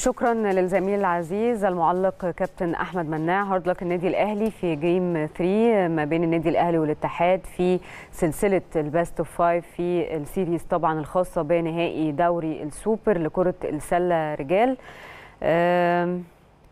شكرا للزميل العزيز المعلق كابتن احمد مناع هارد لك النادي الاهلي في جيم 3 ما بين النادي الاهلي والاتحاد في سلسله الباست اوف فايف في السيريز طبعا الخاصه بنهائي دوري السوبر لكره السله رجال آم،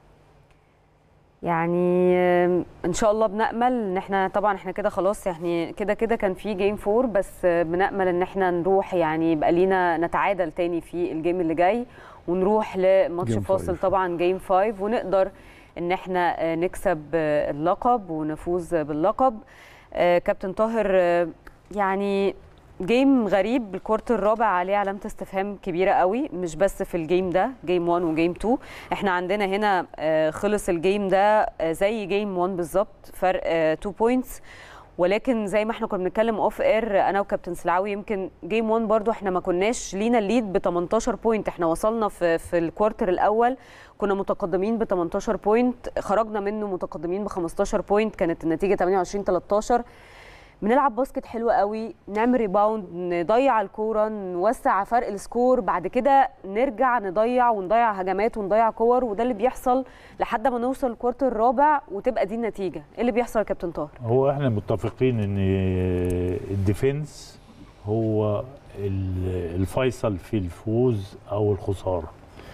يعني آم، ان شاء الله بنامل ان احنا طبعا احنا كده خلاص يعني كده كده كان في جيم 4 بس آه، بنامل ان احنا نروح يعني يبقى لينا نتعادل تاني في الجيم اللي جاي ونروح لماتش Game فاصل five. طبعا جيم 5 ونقدر ان احنا آه، نكسب آه، اللقب ونفوز باللقب آه، كابتن طاهر آه، يعني جيم غريب الكورت الرابع عليه علامة استفهام كبيرة قوي مش بس في الجيم ده جيم 1 وجيم 2 احنا عندنا هنا آه، خلص الجيم ده آه، زي جيم 1 بالظبط فرق 2 بوينتس ولكن زي ما احنا كنا بنتكلم اوف اير انا وكابتن سلعاوي يمكن جيم 1 برضو احنا ما كناش لينا الليد ب 18 بوينت احنا وصلنا في في الكوارتر الاول كنا متقدمين ب 18 بوينت خرجنا منه متقدمين ب 15 بوينت كانت النتيجه 28 13 بنلعب باسكت حلو قوي نعمل ريباوند نضيع الكوره نوسع فرق السكور بعد كده نرجع نضيع ونضيع هجمات ونضيع كور وده اللي بيحصل لحد ما نوصل الكوارتر الرابع وتبقى دي النتيجه ايه اللي بيحصل يا كابتن طاهر هو احنا متفقين ان الديفنس هو ال- الفيصل في الفوز او الخساره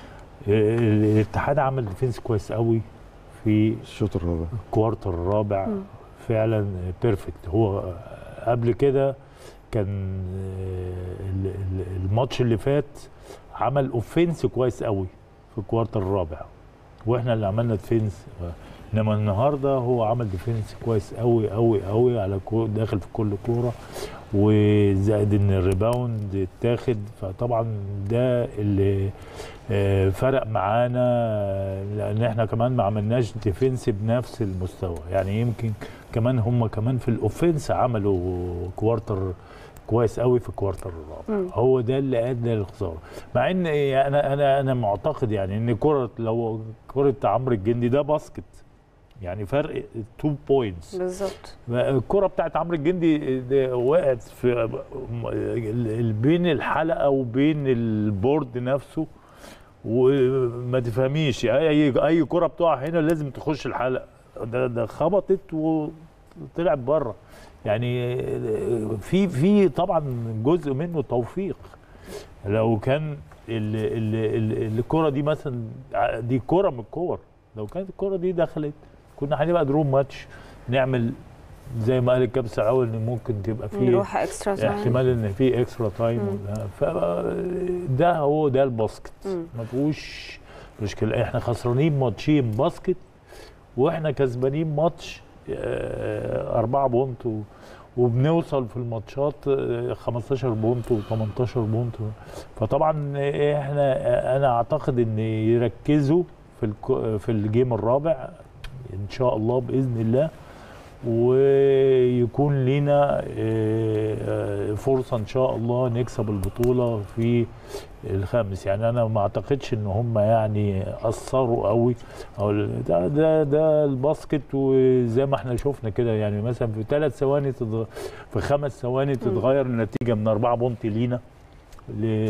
الاتحاد عمل ديفنس كويس قوي في الشوط الرابع الكوارتر الرابع فعلا بيرفكت هو قبل كده كان ال- ال- الماتش اللي فات عمل اوفنس كويس قوي في الكوارتر الرابع واحنا اللي عملنا ديفنس انما النهارده هو عمل ديفنس كويس قوي قوي قوي على كو داخل في كل كوره وزائد ان الريباوند اتاخد فطبعا ده اللي آه، فرق معانا آه، لان احنا كمان ما عملناش ديفنس بنفس المستوى يعني يمكن كمان هم كمان في الاوفنس عملوا كوارتر كويس قوي في الكوارتر الرابع مم. هو ده اللي ادى للخساره مع ان إيه، انا انا انا معتقد يعني ان كره لو كره عمرو الجندي ده باسكت يعني فرق 2 بوينتس بالظبط الكرة بتاعت عمرو الجندي ده وقعت في ال- بين الحلقة وبين البورد نفسه وما تفهميش اي اي كرة بتقع هنا لازم تخش الحلقة ده ده خبطت وطلعت بره يعني في في طبعا جزء منه توفيق لو كان ال- ال- ال- الكرة دي مثلا دي كرة من الكور لو كانت الكرة دي دخلت كنا هنبقى دروم ماتش نعمل زي ما قال الكابتن سعاوي ان ممكن تبقى في نروح اكسترا تايم احتمال ان في اكسترا تايم فده هو ده الباسكت مم. ما فيهوش مشكله احنا خسرانين ماتشين باسكت واحنا كسبانين ماتش آه، أربعة بونت و- وبنوصل في الماتشات آه، 15 بونت و18 بونت فطبعا احنا انا اعتقد ان يركزوا في الكو- في الجيم الرابع ان شاء الله باذن الله ويكون لنا آه، فرصه ان شاء الله نكسب البطوله في الخامس يعني انا ما اعتقدش ان هم يعني اثروا قوي او ال- ده ده, ده الباسكت وزي ما احنا شفنا كده يعني مثلا في ثلاث ثواني تتغ... في خمس ثواني تتغير النتيجه من أربعة بونت لينا ل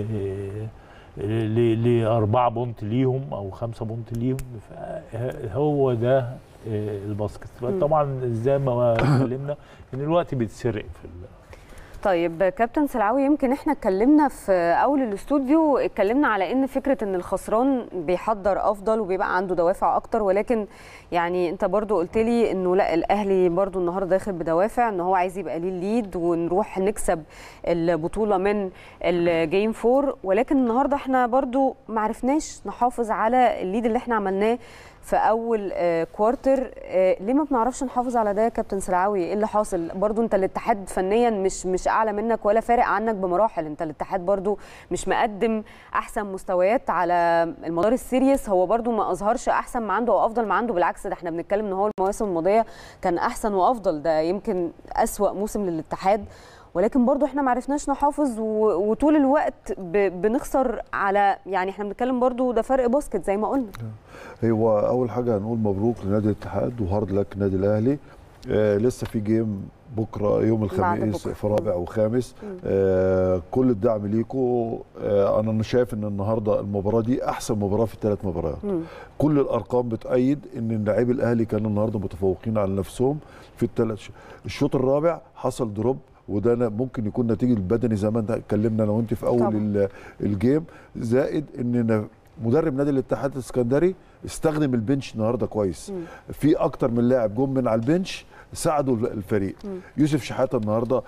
ل لأربعة بونت ليهم أو خمسة بونت ليهم هو ده آه، الباسكت طبعا زي ما اتكلمنا ان الوقت بيتسرق في ال- طيب كابتن سلعاوي يمكن احنا اتكلمنا في اول الاستوديو اتكلمنا على ان فكره ان الخسران بيحضر افضل وبيبقى عنده دوافع اكتر ولكن يعني انت برضو قلت لي انه لا الاهلي برضو النهارده داخل بدوافع ان هو عايز يبقى ليه الليد ونروح نكسب البطوله من الجيم فور ولكن النهارده احنا برضو ما عرفناش نحافظ على الليد اللي احنا عملناه في اول آه، كوارتر آه، ليه ما بنعرفش نحافظ على ده يا كابتن سلعاوي ايه اللي حاصل برضو انت الاتحاد فنيا مش مش اعلى منك ولا فارق عنك بمراحل انت الاتحاد برضو مش مقدم احسن مستويات على المدار السيريس هو برضو ما اظهرش احسن ما عنده او افضل ما عنده بالعكس ده احنا بنتكلم ان هو المواسم الماضيه كان احسن وافضل ده يمكن اسوا موسم للاتحاد ولكن برضو احنا ما عرفناش نحافظ و... وطول الوقت ب... بنخسر على يعني احنا بنتكلم برضو ده فرق باسكت زي ما قلنا هو اول حاجه هنقول مبروك لنادي الاتحاد وهارد لك نادي الاهلي آه لسه في جيم بكره يوم الخميس بكرة. في رابع وخامس مم. آه كل الدعم ليكم آه انا شايف ان النهارده المباراه دي احسن مباراه في الثلاث مباريات مم. كل الارقام بتأيد ان اللاعبي الاهلي كانوا النهارده متفوقين على نفسهم في الثلاث ش- الشوط الرابع حصل دروب وده أنا ممكن يكون نتيجه البدني زي ما انت اتكلمنا انا وانت في اول طبعا. ال- الجيم زائد ان مدرب نادي الاتحاد الاسكندري استخدم البنش النهارده كويس مم. في اكتر من لاعب جم من على البنش ساعدوا الفريق مم. يوسف شحاته النهارده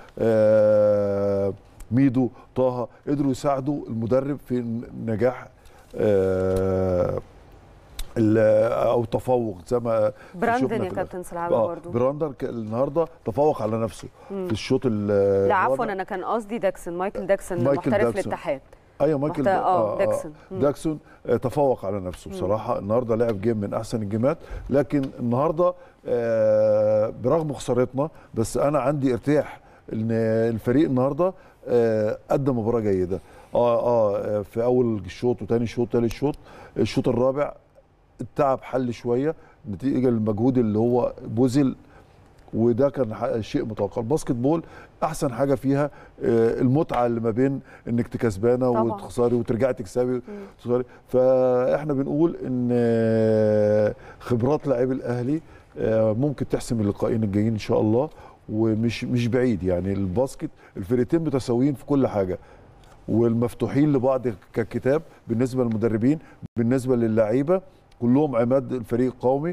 آه ميدو طه قدروا يساعدوا المدرب في نجاح آه ال- او تفوق زي ما براندن شفنا يا في كابتن سلعاوي آه برضو براندر ك- النهارده تفوق على نفسه مم. في الشوط ال- لا عفوا الرابع. انا كان قصدي داكسون مايكل داكسون مايكل محترف داكسون. الاتحاد ايوه مايكل محت- دا- اه داكسون مم. داكسون آه، تفوق على نفسه بصراحه النهارده لعب جيم من احسن الجيمات لكن النهارده آه، برغم خسارتنا بس انا عندي ارتياح ان الفريق النهارده آه، قدم مباراه جيده اه اه في اول الشوط وتاني شوط تالت شوط الشوط الرابع التعب حل شويه نتيجه للمجهود اللي هو بذل وده كان ح- شيء متوقع الباسكت بول احسن حاجه فيها آه، المتعه اللي ما بين انك تكسبانه طبعاً. وتخسري وترجعي تكسبي تخسري فاحنا بنقول ان آه، خبرات لاعبي الاهلي آه، ممكن تحسم اللقاءين الجايين ان شاء الله ومش مش بعيد يعني الباسكت الفرقتين متساويين في كل حاجه والمفتوحين لبعض ككتاب بالنسبه للمدربين بالنسبه للعيبه كلهم عماد الفريق القومي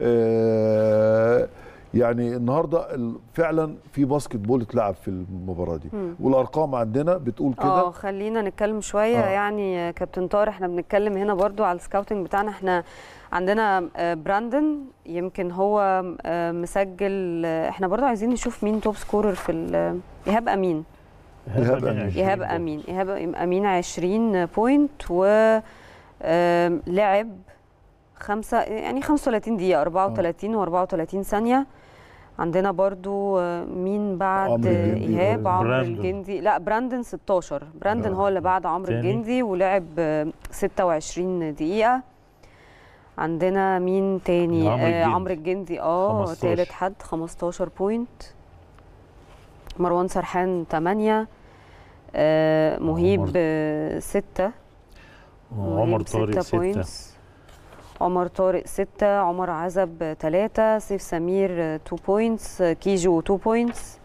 آه، يعني النهارده ال- فعلا في باسكت بول اتلعب في المباراه دي مم. والارقام عندنا بتقول اه كده خلينا نتكلم شويه آه. آه. يعني آه، كابتن طارق احنا بنتكلم هنا برضو على السكاوتنج بتاعنا احنا عندنا آه، براندن يمكن هو آه، مسجل آه، احنا برضو عايزين نشوف مين توب سكورر في ال- ايهاب امين إيهاب أمين. ايهاب امين ايهاب امين 20 بوينت و آم، لعب خمسة يعني 35 دقيقة 34 و34 ثانية عندنا برضو آه، مين بعد عمرو الجندي. ايهاب عمرو براندون. الجندي لا براندن 16 براندن آه. هو اللي بعد عمرو تاني. الجندي ولعب آه، 26 دقيقة عندنا مين تاني عمرو آه، الجندي. عمرو الجندي اه 15. تالت حد 15 بوينت مروان سرحان 8 آه مهيب عمر. 6 عمر طارق ستة عمر طارق 6 عمر عزب 3 سيف سمير 2 بوينتس كيجو 2 بوينتس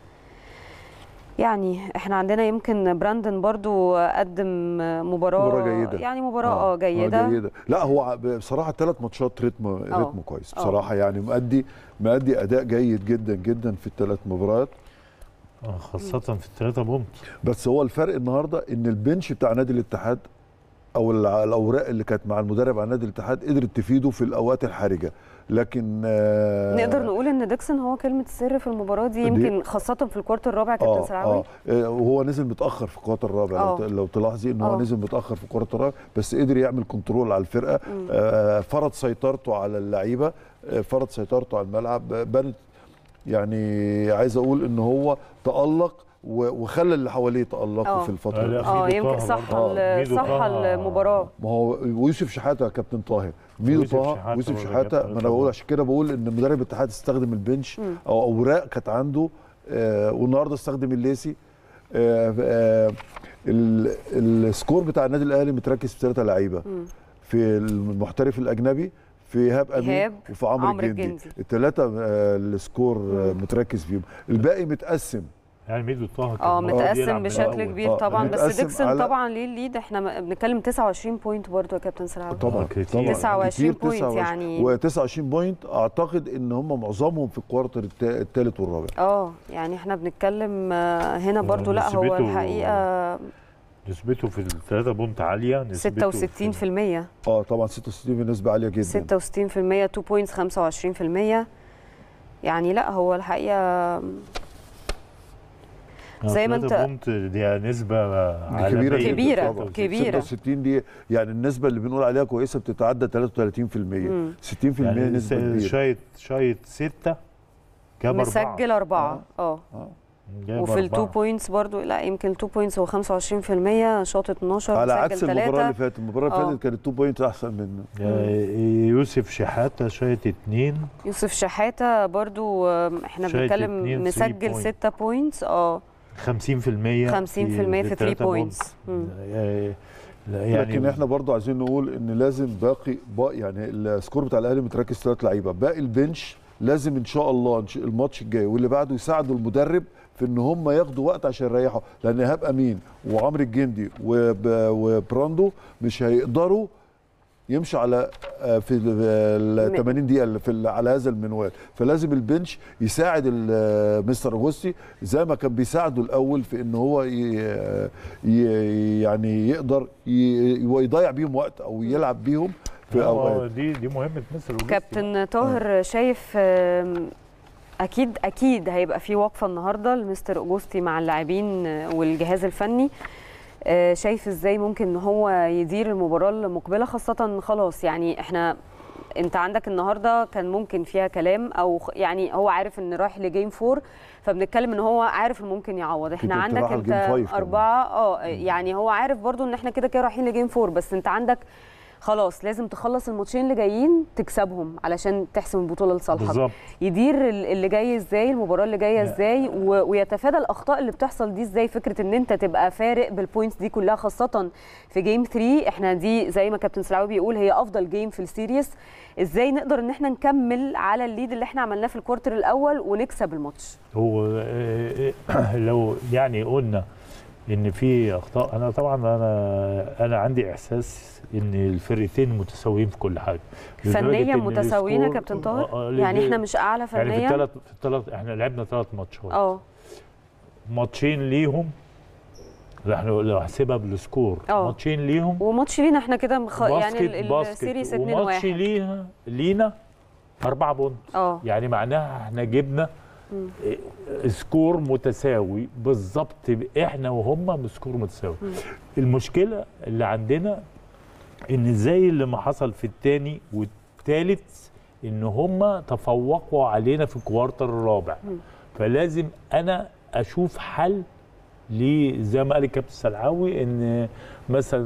يعني احنا عندنا يمكن براندن برضو قدم مباراة مباراة جيدة. يعني مباراة اه جيدة, آه جيدة لا هو بصراحة ثلاث ماتشات رتم رتم كويس آه. بصراحة يعني مؤدي مؤدي أداء جيد جدا جدا في الثلاث مباريات آه، خاصة في الثلاثة بونت بس هو الفرق النهارده ان البنش بتاع نادي الاتحاد او الع- الاوراق اللي كانت مع المدرب على نادي الاتحاد قدرت تفيده في الاوقات الحرجه لكن آه نقدر نقول ان ديكسون هو كلمة السر في المباراة دي دي- يمكن خاصة في الكوارتر الرابع كابتن اه سلعاوي اه آه، وهو نزل متاخر في الكوارتر الرابع لو, آه. ت- لو تلاحظي ان هو آه. نزل متاخر في الكوارتر الرابع بس قدر يعمل كنترول على الفرقه آه فرض سيطرته على اللعيبه آه فرض سيطرته على الملعب آه، بانت يعني عايز اقول ان هو تالق و- وخلى اللي حواليه تالقوا آه. في الفتره آه، دي لا. اه ميدو يمكن طه صح برضه. ال- ميدو صح طه. المباراة ما هو ويوسف شحاته يا كابتن طاهر ميدو ويوسف طه شحاتة ويوسف برضه شحاته جاب ما انا بقول عشان كده بقول ان مدرب الاتحاد استخدم البنش مم. او اوراق كانت عنده آه والنهارده استخدم الليسي آه آه ال- السكور بتاع النادي الاهلي متركز في ثلاثه لعيبه مم. في المحترف الاجنبي في ايهاب امين إيهاب وفي عمرو عمرو الجندي الجندي. الثلاثه آه السكور آه متركز فيهم الباقي متقسم يعني ميدو طه كان اه المفروض يلعب متقسم من بشكل الأول. كبير آه، طبعا بس متقسم ديكسون على- طبعا ليه الليد احنا م- بنتكلم 29 بوينت برضو يا كابتن سلعاوي طبعا كتير. طبعا 29 كتير، بوينت يعني. و29 بوينت اعتقد ان هم معظمهم في الكوارتر الثالث والرابع اه يعني احنا بنتكلم آه، هنا برضو لا هو نسبته- الحقيقه نسبته في الثلاثة بونت عالية نسبته 66% اه طبعا 66 نسبه عاليه جدا 66% 2 بوينتس 25% يعني لا هو الحقيقه زي ما الثلاثة انت- بونت دي نسبة عالمية كبيره جدا كبيرة، طبعاً. كبيرة. 66 دي يعني النسبه اللي بنقول عليها كويسه بتتعدى 33% 60% يعني نسبه كبيره شايط شايط ستة جاب أربعة مسجل اربعه اه آه. جايب وفي التو أربعة. بوينتس برضو لا يمكن التو بوينتس هو 25% شاط 12 على مسجل عكس المباراه ثلاثة. اللي فاتت المباراه اللي آه. فاتت كانت 2 بوينت احسن من آه، يوسف شحاته شايت اتنين يوسف شحاته برضو آم، احنا شايط بنتكلم اتنين مسجل three point. 6 بوينتس اه 50% 50% 50% في 3 تلاتة بوينتس آه، لا، يعني لكن احنا برضو عايزين نقول ان لازم باقي باقي يعني السكور بتاع الاهلي متركز ثلاث لعيبه باقي البنش لازم ان شاء الله إن شاء- الماتش الجاي واللي بعده يساعدوا المدرب في ان هم ياخدوا وقت عشان يريحوا لان ايهاب امين وعمرو الجندي وب- وبراندو مش هيقدروا يمشي على آه، في ال 80 دقيقه اللي في ال- على هذا المنوال فلازم البنش يساعد ال- مستر اوجوستي زي ما كان بيساعده الاول في ان هو ي- ي- يعني يقدر ي- يضيع بيهم وقت او يلعب بيهم في هو اوقات دي دي مهمه مصر والجوستي. كابتن طاهر شايف آم، اكيد اكيد هيبقى في وقفه النهارده لمستر اوجوستي مع اللاعبين آه، والجهاز الفني آه، شايف ازاي ممكن ان هو يدير المباراه المقبله خاصه خلاص يعني احنا انت عندك النهارده كان ممكن فيها كلام او خ- يعني هو عارف ان رايح لجيم فور فبنتكلم ان هو عارف ان ممكن يعوض احنا كنت عندك رايح انت لجيم فايف كمان. اربعه اه يعني هو عارف برضو ان احنا كده كده رايحين لجيم فور بس انت عندك خلاص لازم تخلص الماتشين اللي جايين تكسبهم علشان تحسم البطوله لصالحك بالظبط يدير ال- اللي جاي ازاي المباراه اللي جايه لا. ازاي و- ويتفادى الاخطاء اللي بتحصل دي ازاي فكره ان انت تبقى فارق بالبوينتس دي كلها خاصه في جيم 3 احنا دي زي ما كابتن سلاوي بيقول هي افضل جيم في السيريس ازاي نقدر ان احنا نكمل على الليد اللي احنا عملناه في الكوارتر الاول ونكسب الماتش هو آه، آه، لو يعني قلنا ان في اخطاء انا طبعا انا انا عندي احساس ان الفرقتين متساويين في كل حاجه لدرجة فنيا إن متساويين يا السكور- كابتن آه، طاهر آه، يعني لد- احنا مش اعلى يعني في فنيا الثلاث في الثلاث احنا لعبنا ثلاث ماتشات اه ماتشين ليهم لا، احنا لو هحسبها بالسكور آه. ماتشين ليهم وماتش لينا احنا كده مخ... يعني باسكت ال- باسكت السيريس 2 وماتش 1 ليها لينا أربعة بونت اه يعني معناها احنا جبنا إيه، سكور متساوي بالظبط احنا وهم بسكور متساوي المشكله اللي عندنا ان زي اللي ما حصل في الثاني والثالث ان هم تفوقوا علينا في الكوارتر الرابع فلازم انا اشوف حل ليه زي ما قال الكابتن سلعاوي ان مثلا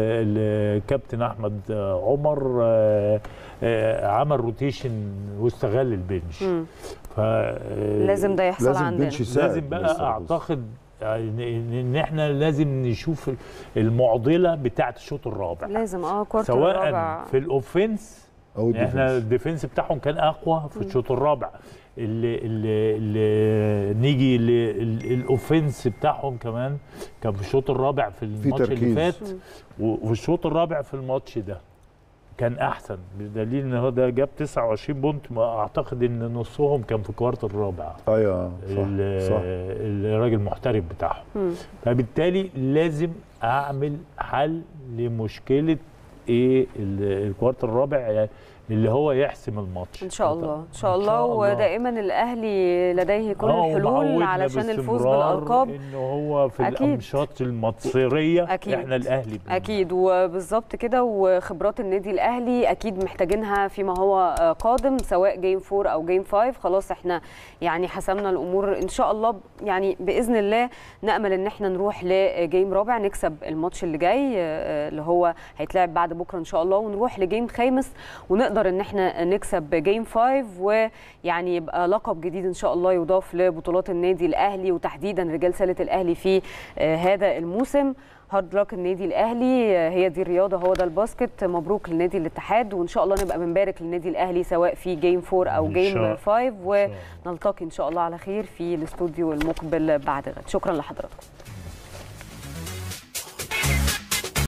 ال- الكابتن احمد عمر آه، آه، عمل روتيشن واستغل البنش مم. ف لازم ده يحصل لازم عندنا البنش يساعد لازم مستر بقى أوجوستي. اعتقد ان إن احنا لازم نشوف المعضله بتاعه الشوط الرابع لازم اه كوارتر سواء الرابع في الاوفنس او احنا الديفنس. الديفنس بتاعهم كان اقوى في الشوط الرابع اللي اللي اللي نيجي للاوفنس بتاعهم كمان كان في الشوط الرابع في الماتش اللي تركيز. فات وفي الشوط الرابع في الماتش ده كان احسن بدليل ان هو ده جاب 29 بونت ما اعتقد ان نصهم كان في الكوارتر الرابع ايوه ال- صح صح الراجل المحترف بتاعهم مم. فبالتالي لازم اعمل حل لمشكله ايه ال- الكوارتر الرابع يعني اللي هو يحسم الماتش ان شاء الله ان شاء الله ودائما الاهلي لديه كل آه، الحلول ومعودنا علشان الفوز باستمرار بالالقاب ان هو في أكيد. الامشاط المصيريه أكيد. احنا الاهلي بن- اكيد وبالظبط كده وخبرات النادي الاهلي اكيد محتاجينها فيما هو آه، قادم سواء جيم 4 او جيم 5 خلاص احنا يعني حسمنا الامور ان شاء الله يعني باذن الله نامل ان احنا نروح لجيم رابع نكسب الماتش اللي جاي آه، اللي هو هيتلعب بعد بكره ان شاء الله ونروح لجيم خامس ونقدر ان احنا نكسب جيم 5 ويعني يبقى لقب جديد ان شاء الله يضاف لبطولات النادي الاهلي وتحديدا رجال سله الاهلي في آه، هذا الموسم هارد لك النادي الاهلي آه، هي دي الرياضه هو ده الباسكت مبروك لنادي الاتحاد وان شاء الله نبقى بنبارك للنادي الاهلي سواء في جيم 4 او إن جيم شاء- 5 ونلتقي ان شاء الله على خير في الاستوديو المقبل بعد غد شكرا لحضراتكم